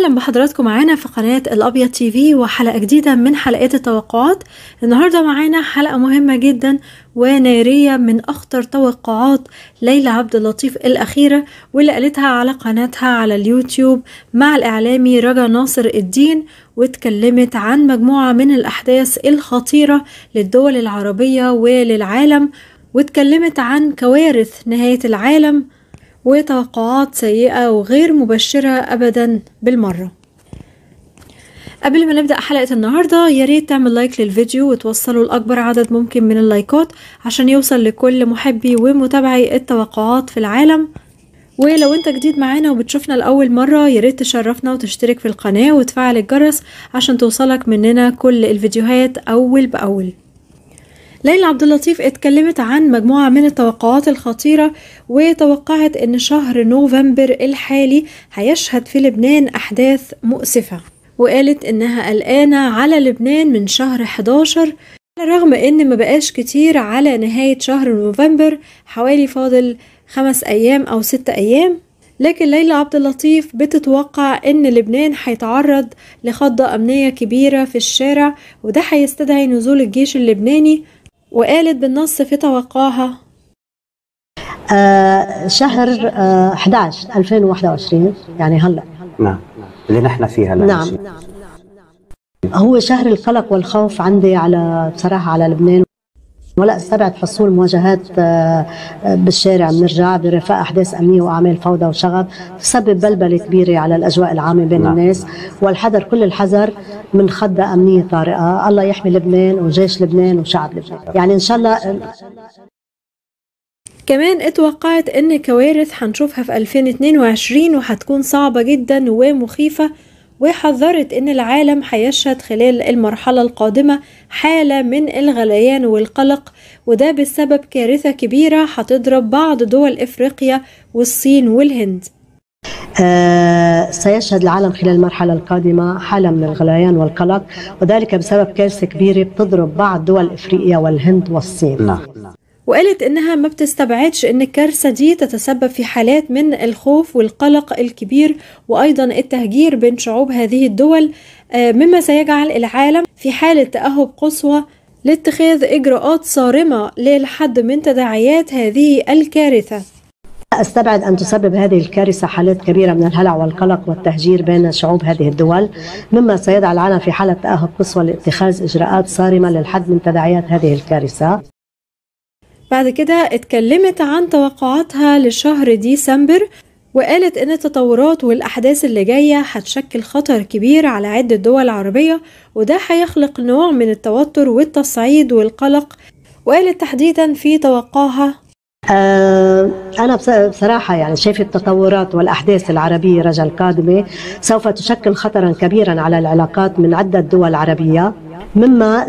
اهلا بحضراتكم معانا في قناه الابيض تي في وحلقه جديده من حلقات التوقعات النهارده معانا حلقه مهمه جدا وناريه من اخطر توقعات ليلى عبد اللطيف الاخيره واللي قالتها على قناتها على اليوتيوب مع الاعلامي رجا ناصر الدين واتكلمت عن مجموعه من الاحداث الخطيره للدول العربيه وللعالم واتكلمت عن كوارث نهايه العالم وتوقعات سيئة وغير مبشرة أبدا بالمرة قبل ما نبدأ حلقة النهاردة ياريت تعمل لايك للفيديو وتوصلوا لأكبر عدد ممكن من اللايكات عشان يوصل لكل محبي ومتابعي التوقعات في العالم ولو انت جديد معانا وبتشوفنا لأول مرة ياريت تشرفنا وتشترك في القناة وتفعل الجرس عشان توصلك مننا كل الفيديوهات أول بأول ليلى عبد اللطيف اتكلمت عن مجموعة من التوقعات الخطيرة وتوقعت ان شهر نوفمبر الحالي هيشهد في لبنان احداث مؤسفة وقالت انها قلقانة على لبنان من شهر 11 رغم ان ما بقاش كتير على نهاية شهر نوفمبر حوالي فاضل خمس ايام او ست ايام لكن ليلى عبد اللطيف بتتوقع ان لبنان هيتعرض لخضة امنية كبيرة في الشارع وده هيستدعي نزول الجيش اللبناني وقالت بالنص في توقعها آه شهر آه 11 2021 يعني هلا نعم اللي نحن فيها هلا نعم هو شهر القلق والخوف عندي على بصراحه على لبنان ولا استبعد حصول مواجهات بالشارع بنرجع برفاق احداث امنيه واعمال فوضى وشغب تسبب بلبله كبيره على الاجواء العامه بين نعم. الناس والحذر كل الحذر من خضه امنيه طارئه الله يحمي لبنان وجيش لبنان وشعب لبنان يعني ان شاء الله كمان اتوقعت ان كوارث هنشوفها في 2022 وهتكون صعبه جدا ومخيفه وحذرت ان العالم هيشهد خلال المرحلة القادمة حالة من الغليان والقلق وده بسبب كارثة كبيرة هتضرب بعض دول افريقيا والصين والهند آه سيشهد العالم خلال المرحلة القادمة حالة من الغليان والقلق وذلك بسبب كارثة كبيرة بتضرب بعض دول افريقيا والهند والصين نعم وقالت انها ما بتستبعدش ان الكارثه دي تتسبب في حالات من الخوف والقلق الكبير وايضا التهجير بين شعوب هذه الدول مما سيجعل العالم في حاله تاهب قصوى لاتخاذ اجراءات صارمه للحد من تداعيات هذه الكارثه استبعد ان تسبب هذه الكارثه حالات كبيره من الهلع والقلق والتهجير بين شعوب هذه الدول مما سيدعى العالم في حاله تاهب قصوى لاتخاذ اجراءات صارمه للحد من تداعيات هذه الكارثه بعد كده اتكلمت عن توقعاتها لشهر ديسمبر وقالت ان التطورات والاحداث اللي جايه هتشكل خطر كبير على عده دول عربيه وده هيخلق نوع من التوتر والتصعيد والقلق وقالت تحديدا في توقعها آه أنا بصراحة يعني شايفة التطورات والأحداث العربية رجا القادمة سوف تشكل خطرا كبيرا على العلاقات من عدة دول عربية مما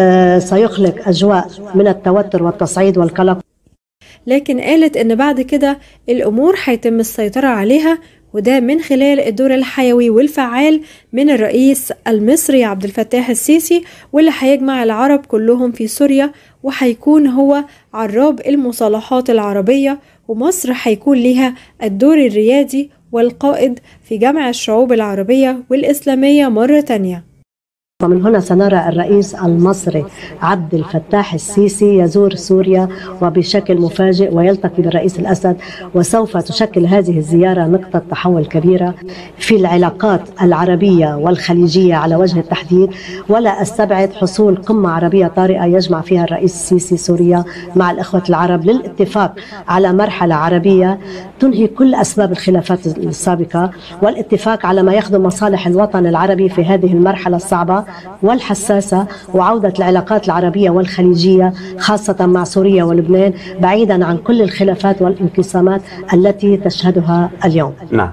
سيخلق أجواء من التوتر والتصعيد والقلق لكن قالت إن بعد كده الأمور هيتم السيطرة عليها وده من خلال الدور الحيوي والفعال من الرئيس المصري عبد الفتاح السيسي واللي هيجمع العرب كلهم في سوريا وهيكون هو عراب المصالحات العربية ومصر هيكون لها الدور الريادي والقائد في جمع الشعوب العربية والإسلامية مرة تانية ومن هنا سنرى الرئيس المصري عبد الفتاح السيسي يزور سوريا وبشكل مفاجئ ويلتقي بالرئيس الاسد وسوف تشكل هذه الزياره نقطه تحول كبيره في العلاقات العربيه والخليجيه على وجه التحديد ولا استبعد حصول قمه عربيه طارئه يجمع فيها الرئيس السيسي سوريا مع الاخوه العرب للاتفاق على مرحله عربيه تنهي كل اسباب الخلافات السابقه والاتفاق على ما يخدم مصالح الوطن العربي في هذه المرحله الصعبه والحساسة وعودة العلاقات العربية والخليجية خاصة مع سوريا ولبنان بعيدا عن كل الخلافات والانقسامات التي تشهدها اليوم نعم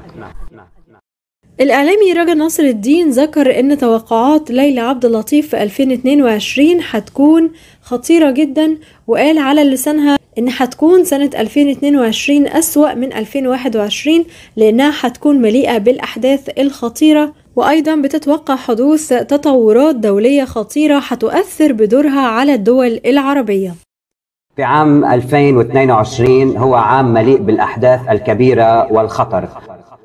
الإعلامي رجا ناصر الدين ذكر إن توقعات ليلى عبد اللطيف في 2022 هتكون خطيرة جدا وقال على لسانها إن هتكون سنة 2022 أسوأ من 2021 لأنها هتكون مليئة بالأحداث الخطيرة وأيضا بتتوقع حدوث تطورات دولية خطيرة هتؤثر بدورها على الدول العربية في عام 2022 هو عام مليء بالأحداث الكبيرة والخطر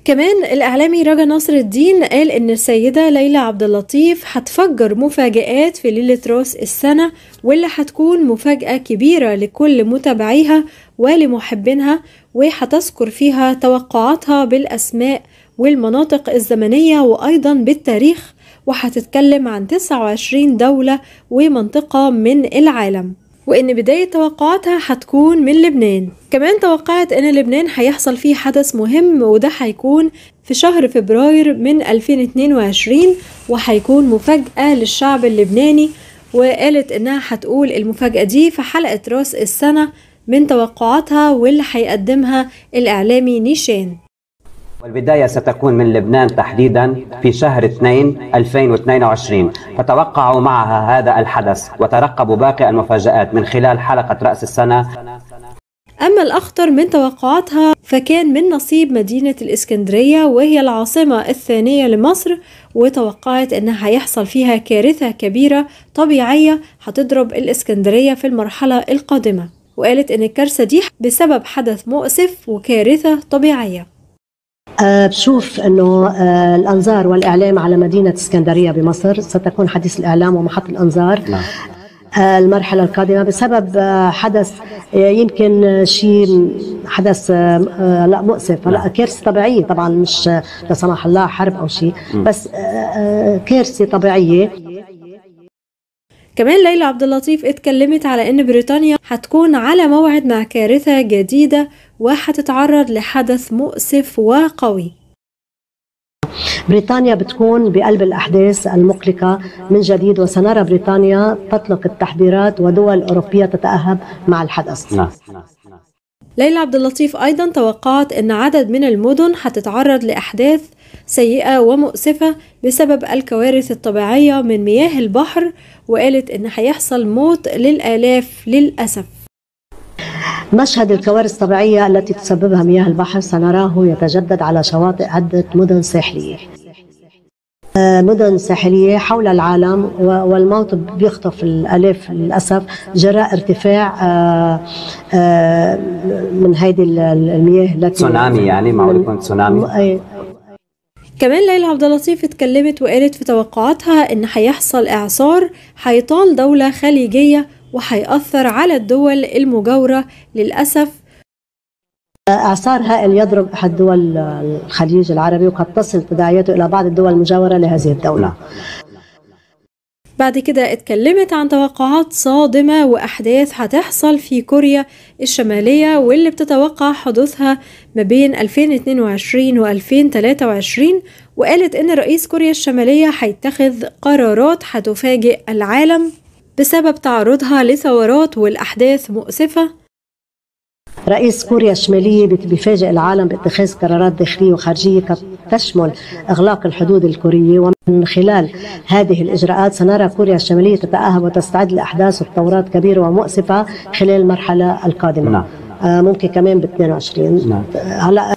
كمان الإعلامي رجا نصر الدين قال إن السيدة ليلى عبد اللطيف هتفجر مفاجآت في ليلة راس السنة واللي هتكون مفاجأة كبيرة لكل متابعيها ولمحبينها وهتذكر فيها توقعاتها بالأسماء والمناطق الزمنية وأيضا بالتاريخ وهتتكلم عن 29 دولة ومنطقة من العالم وإن بداية توقعاتها هتكون من لبنان كمان توقعت إن لبنان هيحصل فيه حدث مهم وده هيكون في شهر فبراير من 2022 وهيكون مفاجأة للشعب اللبناني وقالت إنها هتقول المفاجأة دي في حلقة راس السنة من توقعاتها واللي هيقدمها الإعلامي نيشان والبداية ستكون من لبنان تحديدا في شهر 2 2022 فتوقعوا معها هذا الحدث وترقبوا باقي المفاجآت من خلال حلقة رأس السنة أما الأخطر من توقعاتها فكان من نصيب مدينة الإسكندرية وهي العاصمة الثانية لمصر وتوقعت إنها هيحصل فيها كارثة كبيرة طبيعية هتضرب الإسكندرية في المرحلة القادمة وقالت إن الكارثة دي بسبب حدث مؤسف وكارثة طبيعية أه بشوف انه أه الانظار والاعلام على مدينه اسكندريه بمصر ستكون حديث الاعلام ومحط الانظار نعم. أه المرحله القادمه بسبب حدث يمكن شيء حدث لا مؤسف هلا كارثه طبيعيه طبعا مش لا سمح الله حرب او شيء بس كارثه طبيعيه كمان ليلى عبد اللطيف اتكلمت على ان بريطانيا هتكون على موعد مع كارثه جديده وهتتعرض لحدث مؤسف وقوي بريطانيا بتكون بقلب الأحداث المقلقة من جديد وسنرى بريطانيا تطلق التحذيرات ودول أوروبية تتأهب مع الحدث نعم ليلى عبد اللطيف أيضا توقعت أن عدد من المدن هتتعرض لأحداث سيئة ومؤسفة بسبب الكوارث الطبيعية من مياه البحر وقالت إن هيحصل موت للآلاف للأسف مشهد الكوارث الطبيعية التي تسببها مياه البحر سنراه يتجدد على شواطئ عدة مدن ساحلية مدن ساحلية حول العالم والموت بيخطف الألاف للأسف جراء ارتفاع من هذه المياه التي تسونامي يعني معقول يكون تسونامي كمان ليلى عبد اللطيف اتكلمت وقالت في توقعاتها ان هيحصل اعصار هيطال دولة خليجية وهيأثر على الدول المجاورة للأسف إعصار هائل يضرب أحد دول الخليج العربي وقد تصل تداعياته إلى بعض الدول المجاورة لهذه الدولة بعد كده اتكلمت عن توقعات صادمة وأحداث هتحصل في كوريا الشمالية واللي بتتوقع حدوثها ما بين 2022 و 2023 وقالت إن رئيس كوريا الشمالية هيتخذ قرارات هتفاجئ العالم بسبب تعرضها لثورات والأحداث مؤسفة رئيس كوريا الشمالية بيفاجئ العالم باتخاذ قرارات داخلية وخارجية قد تشمل إغلاق الحدود الكورية ومن خلال هذه الإجراءات سنرى كوريا الشمالية تتأهب وتستعد لأحداث وتطورات كبيرة ومؤسفة خلال المرحلة القادمة نعم. آه ممكن كمان ب 22 نعم. هلا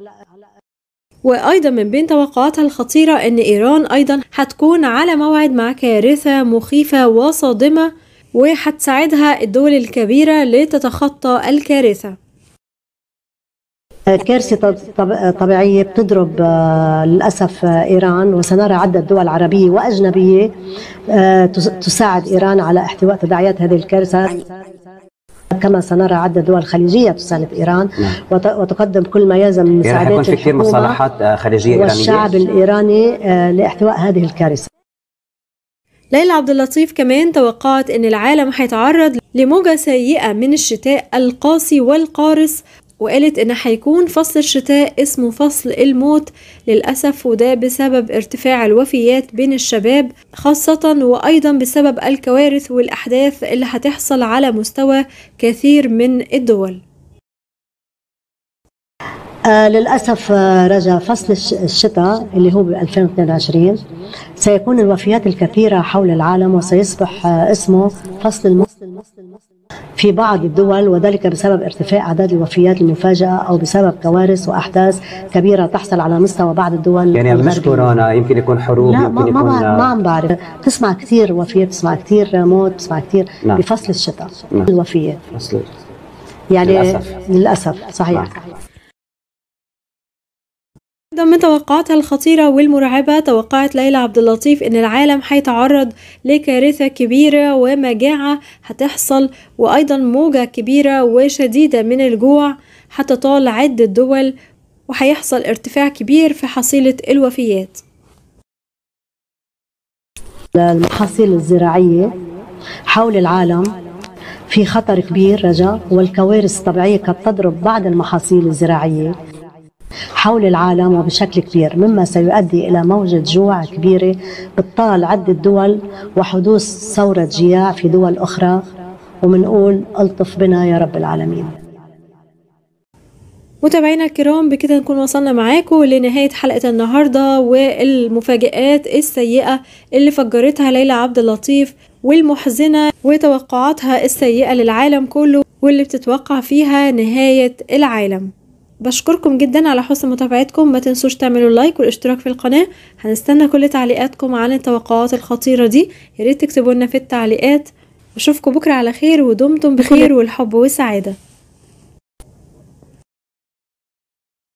وأيضا من بين توقعاتها الخطيرة أن إيران أيضا هتكون على موعد مع كارثة مخيفة وصادمة وهتساعدها الدول الكبيرة لتتخطى الكارثة كارثة طبيعية بتضرب للأسف إيران وسنرى عدة دول عربية وأجنبية تساعد إيران على احتواء تداعيات هذه الكارثة كما سنرى عدة دول خليجية تساند إيران نعم. وتقدم كل ما يلزم من يعني حيكون مساعدات في كثير الحكومة مصالحات خارجية إيرانية والشعب الإيراني لاحتواء هذه الكارثة ليلى عبد اللطيف كمان توقعت ان العالم هيتعرض لموجة سيئة من الشتاء القاسي والقارس وقالت ان هيكون فصل الشتاء اسمه فصل الموت للأسف وده بسبب ارتفاع الوفيات بين الشباب خاصة وأيضا بسبب الكوارث والأحداث اللي هتحصل على مستوى كثير من الدول آه للأسف آه رجع فصل الش- الشتاء اللي هو ب 2022 سيكون الوفيات الكثيرة حول العالم وسيصبح آه اسمه فصل الموت في بعض الدول وذلك بسبب ارتفاع أعداد الوفيات المفاجئة أو بسبب كوارث وأحداث كبيرة تحصل على مستوى بعض الدول يعني مش الغربية. كورونا يمكن يكون حروب لا يمكن ما ما, يكون بعرف- ما عم بعرف تسمع كثير وفيات تسمع كثير موت تسمع كثير نعم. بفصل الشتاء نعم. الوفيات أصل يعني للأسف. للأسف صحيح نعم. من توقعاتها الخطيرة والمرعبة توقعت ليلى عبد اللطيف إن العالم هيتعرض لكارثة كبيرة ومجاعة هتحصل وأيضا موجة كبيرة وشديدة من الجوع هتطال عدة دول وهيحصل ارتفاع كبير في حصيلة الوفيات المحاصيل الزراعية حول العالم في خطر كبير رجاء والكوارث الطبيعية قد تضرب بعض المحاصيل الزراعية حول العالم وبشكل كبير مما سيؤدي إلى موجة جوع كبيرة بتطال عدة دول وحدوث ثورة جياع في دول أخرى ومنقول ألطف بنا يا رب العالمين متابعينا الكرام بكده نكون وصلنا معاكم لنهاية حلقة النهاردة والمفاجآت السيئة اللي فجرتها ليلى عبد اللطيف والمحزنة وتوقعاتها السيئة للعالم كله واللي بتتوقع فيها نهاية العالم بشكركم جدا على حسن متابعتكم ما تنسوش تعملوا لايك والاشتراك في القناة هنستنى كل تعليقاتكم عن التوقعات الخطيرة دي ياريت تكتبوا لنا في التعليقات اشوفكم بكرة على خير ودمتم بخير والحب والسعادة